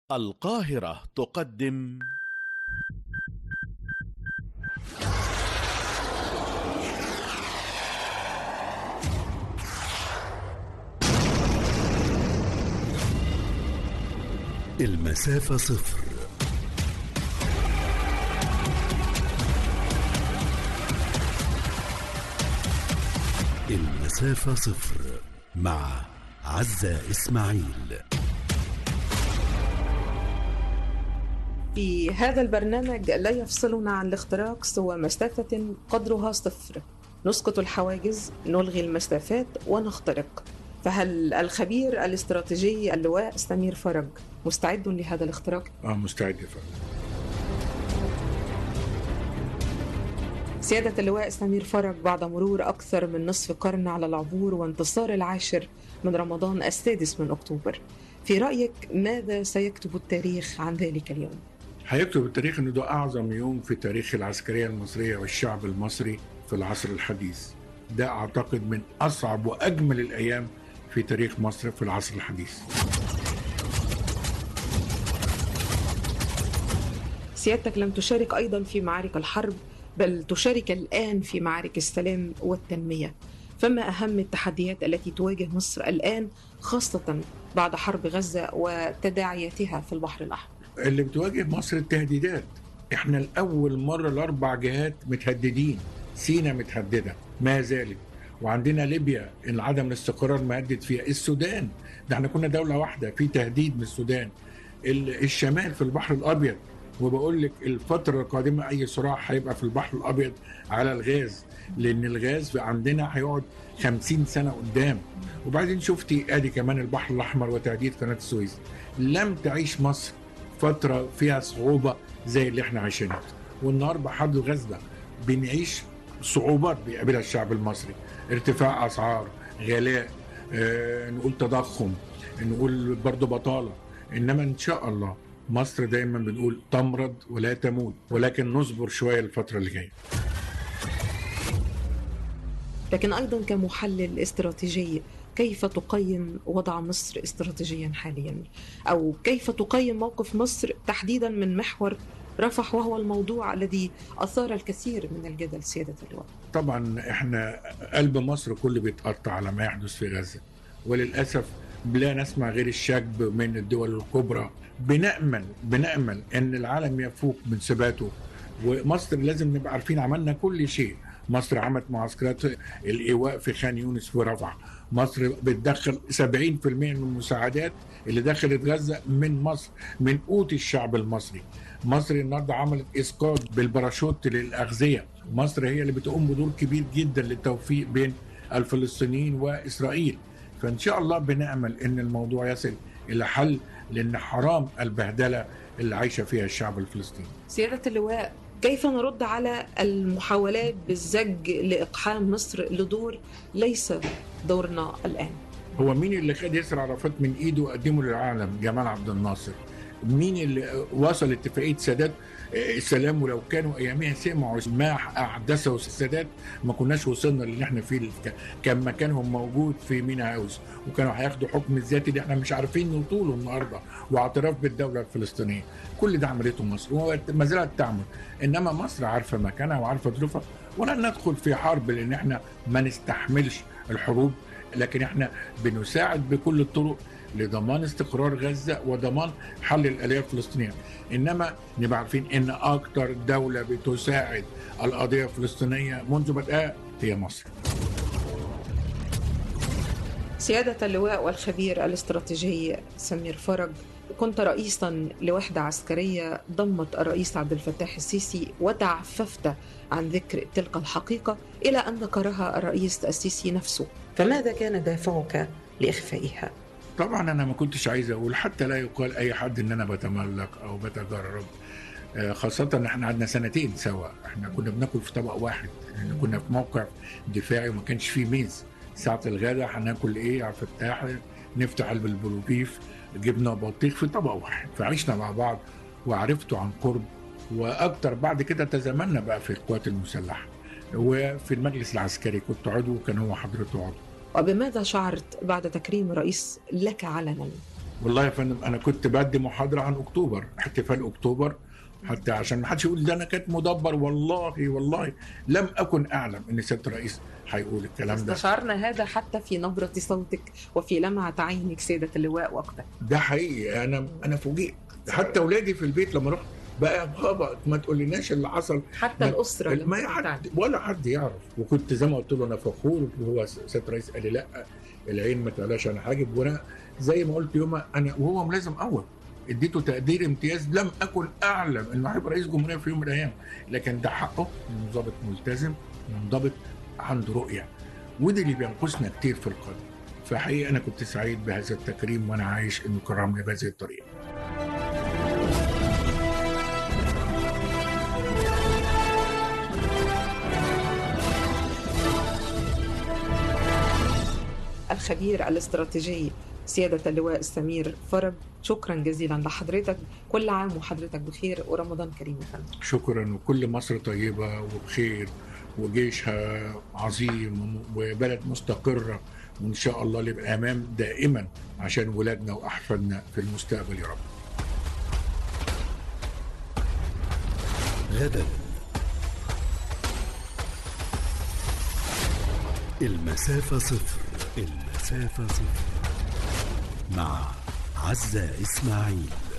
القاهرة تقدم المسافة صفر المسافة صفر مع عزة إسماعيل في هذا البرنامج لا يفصلنا عن الاختراق سوى مسافة قدرها صفر نسقط الحواجز نلغي المسافات ونخترق فهل الخبير الاستراتيجي اللواء سمير فرج مستعد لهذا الاختراق؟ اه مستعد يا فندم سيادة اللواء سمير فرج بعد مرور أكثر من نصف قرن على العبور وانتصار العاشر من رمضان السادس من أكتوبر في رأيك ماذا سيكتب التاريخ عن ذلك اليوم؟ هيكتب التاريخ انه ده اعظم يوم في تاريخ العسكريه المصريه والشعب المصري في العصر الحديث ده اعتقد من اصعب واجمل الايام في تاريخ مصر في العصر الحديث سيادتك لم تشارك أيضا في معارك الحرب بل تشارك الآن في معارك السلام والتنمية فما أهم التحديات التي تواجه مصر الآن خاصة بعد حرب غزة وتداعياتها في البحر الأحمر اللي بتواجه مصر التهديدات احنا الاول مره الاربع جهات متهددين سينا متهدده ما زالت وعندنا ليبيا ان عدم الاستقرار مهدد فيها السودان ده احنا كنا دوله واحده في تهديد من السودان ال- الشمال في البحر الابيض وبقول لك الفتره القادمه اي صراع هيبقى في البحر الابيض على الغاز لان الغاز في عندنا هيقعد 50 سنه قدام وبعدين شفتي ادي كمان البحر الاحمر وتهديد قناه السويس لم تعيش مصر فتره فيها صعوبه زي اللي احنا عايشينها والنهارده بحد غزه بنعيش صعوبات بيقابلها الشعب المصري ارتفاع اسعار غلاء آه نقول تضخم نقول برضه بطاله انما ان شاء الله مصر دايما بنقول تمرض ولا تموت ولكن نصبر شويه الفتره اللي جايه لكن أيضا كمحلل استراتيجي كيف تقيم وضع مصر استراتيجيا حاليا أو كيف تقيم موقف مصر تحديدا من محور رفح وهو الموضوع الذي أثار الكثير من الجدل سيادة اللواء طبعا احنا قلب مصر كله بيتقطع على ما يحدث في غزه وللاسف لا نسمع غير الشجب من الدول الكبرى بنأمل بنأمل ان العالم يفوق من ثباته ومصر لازم نبقى عارفين عملنا كل شيء مصر عملت معسكرات الايواء في خان يونس ورفح مصر بتدخل 70% من المساعدات اللي دخلت غزه من مصر من قوت الشعب المصري مصر النهارده عملت اسقاط بالباراشوت للاغذيه مصر هي اللي بتقوم بدور كبير جدا للتوفيق بين الفلسطينيين واسرائيل فان شاء الله بنامل ان الموضوع يصل الى حل لان حرام البهدله اللي عايشه فيها الشعب الفلسطيني سيادة اللواء كيف نرد على المحاولات بالزج لإقحام مصر لدور ليس دورنا الآن هو مين اللي خد ياسر عرفات من ايده وقدمه للعالم جمال عبد الناصر مين اللي وصل اتفاقيه سادات آه، السلام ولو كانوا ايامها سمعوا ما احدثه السادات ما كناش وصلنا للي احنا فيه ك- كان مكانهم موجود في مينا هاوس وكانوا هياخدوا حكم الذاتي اللي احنا مش عارفين نطوله النهارده واعتراف بالدوله الفلسطينيه كل ده عملته مصر وما زالت تعمل انما مصر عارفه مكانها وعارفه ظروفها ولن ندخل في حرب لان احنا ما نستحملش الحروب لكن احنا بنساعد بكل الطرق لضمان استقرار غزه وضمان حل الاليه الفلسطينيه انما نبقى عارفين ان اكتر دوله بتساعد القضيه الفلسطينيه منذ بدأها هي مصر سيادة اللواء والخبير الاستراتيجي سمير فرج كنت رئيسا لوحدة عسكرية ضمت الرئيس عبد الفتاح السيسي وتعففت عن ذكر تلك الحقيقة إلى أن ذكرها الرئيس السيسي نفسه فماذا كان دافعك لإخفائها؟ طبعا انا ما كنتش عايز اقول حتى لا يقال اي حد ان انا بتملك او بتجرب آه، خاصة ان احنا قعدنا سنتين سوا احنا كنا بناكل في طبق واحد لان كنا في موقع دفاعي وما كانش فيه ميز ساعة الغداء هناكل ايه على الفتاح نفتح علبة البلوبيف جبنة وبطيخ في طبق واحد فعشنا مع بعض وعرفته عن قرب واكتر بعد كده تزامنا بقى في القوات المسلحة وفي المجلس العسكري كنت عضو وكان هو حضرته عضو وبماذا شعرت بعد تكريم الرئيس لك علنا والله يا فندم انا كنت بدي محاضره عن اكتوبر احتفال اكتوبر حتى عشان ما حدش يقول ده انا كنت مدبر والله والله لم اكن اعلم ان سياده الرئيس هيقول الكلام ده استشعرنا هذا حتى في نبرة صوتك وفي لمعة عينك سيادة اللواء وقتها ده حقيقي انا انا فوجئت حتى اولادي في البيت لما رحت بقى يا بابا ما تقوليناش اللي حصل حتى ما- الأسرة لم ما تكن حد تعلم. ولا حد يعرف وكنت زي ما قلت له انا فخور وهو سياده الرئيس قال لي لا العين ما تقلاش انا حاجب وانا زي ما قلت يوم انا وهو ملازم اول اديته تقدير امتياز لم اكن اعلم انه هيبقى رئيس جمهوريه في يوم من الايام لكن ده حقه انه ضابط ملتزم منضبط عنده رؤيه وده اللي بينقصنا كتير في القادم فحقيقه انا كنت سعيد بهذا التكريم وانا عايش انه كرمني بهذه الطريقه الخبير الاستراتيجي سيادة اللواء سمير فرج شكرا جزيلا لحضرتك كل عام وحضرتك بخير ورمضان كريم يا فندم شكرا وكل مصر طيبة وبخير وجيشها عظيم وبلد مستقرة وإن شاء الله نبقى أمام دائما عشان ولادنا وأحفادنا في المستقبل يا رب غدا المسافة صفر المسافة صفر مع عزة إسماعيل